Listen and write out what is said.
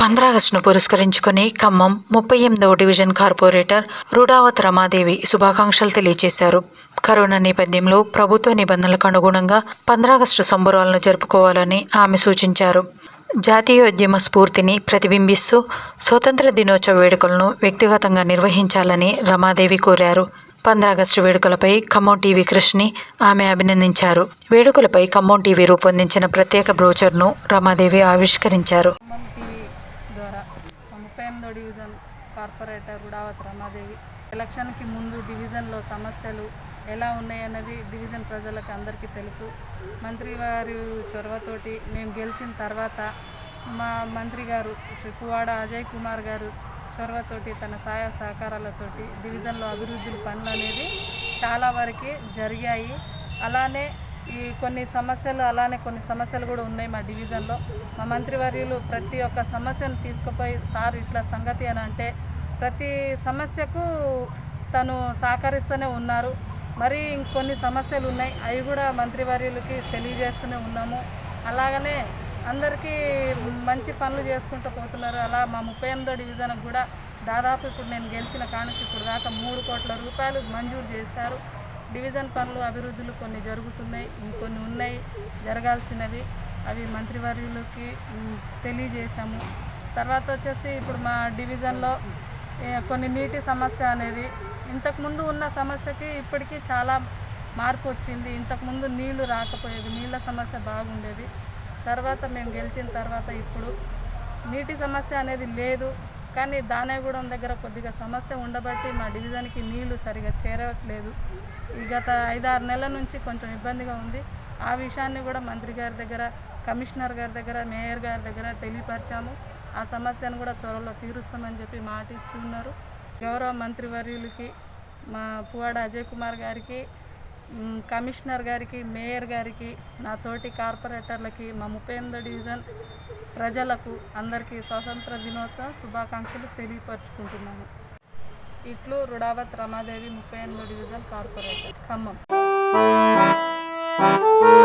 పంద్రాగస్టును పురస్కరించుకుని ఖమ్మం ముప్పై ఎనిమిదవ డివిజన్ కార్పొరేటర్ రుడావత్ రమాదేవి శుభాకాంక్షలు తెలియజేశారు కరోనా నేపథ్యంలో ప్రభుత్వ నిబంధనలకు అనుగుణంగా పంద్రాగస్టు సంబరాలను జరుపుకోవాలని ఆమె సూచించారు జాతీయోద్యమ స్ఫూర్తిని ప్రతిబింబిస్తూ స్వతంత్ర దినోత్సవ వేడుకలను వ్యక్తిగతంగా నిర్వహించాలని రమాదేవి కోరారు పంద్రాగస్టు వేడుకలపై ఖమ్మం టీవీ కృష్ణని ఆమె అభినందించారు వేడుకలపై ఖమ్మం టీవీ రూపొందించిన ప్రత్యేక బ్రోచర్ను రమాదేవి ఆవిష్కరించారు ఖమ్మం టీవీ ద్వారా ముప్పై ఎనిమిదో డివిజన్ కార్పొరేటర్ గుడావత్ రమాదేవి ఎలక్షన్కి ముందు డివిజన్లో సమస్యలు ఎలా ఉన్నాయన్నది డివిజన్ ప్రజలకు అందరికీ తెలుసు మంత్రి వారి చొరవతోటి మేము గెలిచిన తర్వాత మా మంత్రి గారు శ్రీ పువ్వాడ అజయ్ కుమార్ గారు చొరవతోటి తన సహాయ సహకారాలతోటి డివిజన్లో అభివృద్ధి పనులు అనేది చాలా వరకు జరిగాయి అలానే ఈ కొన్ని సమస్యలు అలానే కొన్ని సమస్యలు కూడా ఉన్నాయి మా డివిజన్లో మా మంత్రివర్యులు ప్రతి ఒక్క సమస్యను తీసుకుపోయి సార్ ఇట్లా సంగతి అని అంటే ప్రతి సమస్యకు తను సహకరిస్తూనే ఉన్నారు మరి ఇంకొన్ని సమస్యలు ఉన్నాయి అవి కూడా మంత్రివర్యులకి తెలియజేస్తూనే ఉన్నాము అలాగనే అందరికీ మంచి పనులు చేసుకుంటూ పోతున్నారు అలా మా ముప్పై ఎనిమిదో డివిజన్కి కూడా దాదాపు ఇప్పుడు నేను గెలిచిన కానుక ఇప్పుడు దాకా మూడు కోట్ల రూపాయలు మంజూరు చేశారు డివిజన్ పనులు అభివృద్ధులు కొన్ని జరుగుతున్నాయి ఇంకొన్ని ఉన్నాయి జరగాల్సినవి అవి మంత్రివర్యులకి మ్, తెలియజేశాము తర్వాత వచ్చేసి ఇప్పుడు మా డివిజన్లో ఏ, కొన్ని నీటి సమస్య అనేది ఇంతకుముందు ఉన్న సమస్యకి ఇప్పటికీ చాలా మార్పు వచ్చింది ఇంతకుముందు నీళ్లు రాకపోయేది నీళ్ళ సమస్య బాగుండేది తర్వాత మేము గెలిచిన తర్వాత ఇప్పుడు నీటి సమస్య అనేది లేదు కానీ దానేగూడెం దగ్గర కొద్దిగా సమస్య ఉండబట్టి మా డివిజన్కి నీళ్లు సరిగా చేరట్లేదు ఈ గత ఐదారు నెలల నుంచి కొంచెం ఇబ్బందిగా ఉంది ఆ విషయాన్ని కూడా మంత్రి గారి దగ్గర కమిషనర్ గారి దగ్గర మేయర్ గారి దగ్గర తెలియపరిచాము ఆ సమస్యను కూడా త్వరలో తీరుస్తామని చెప్పి మాట ఇచ్చి ఉన్నారు గౌరవ మంత్రివర్యులకి మా పువ్వాడ అజయ్ కుమార్ గారికి మ్, కమిషనర్ గారికి మేయర్ గారికి నా తోటి కార్పొరేటర్లకి మా ముప్పై ఎనిమిదో డివిజన్ ప్రజలకు అందరికీ స్వాతంత్ర దినోత్సవ శుభాకాంక్షలు తెలియపరుచుకుంటున్నాను ఇట్లు రుడావత్ రమాదేవి ముప్పై ఎనిమిదో డివిజన్ కార్పొరేటర్ ఖమ్మం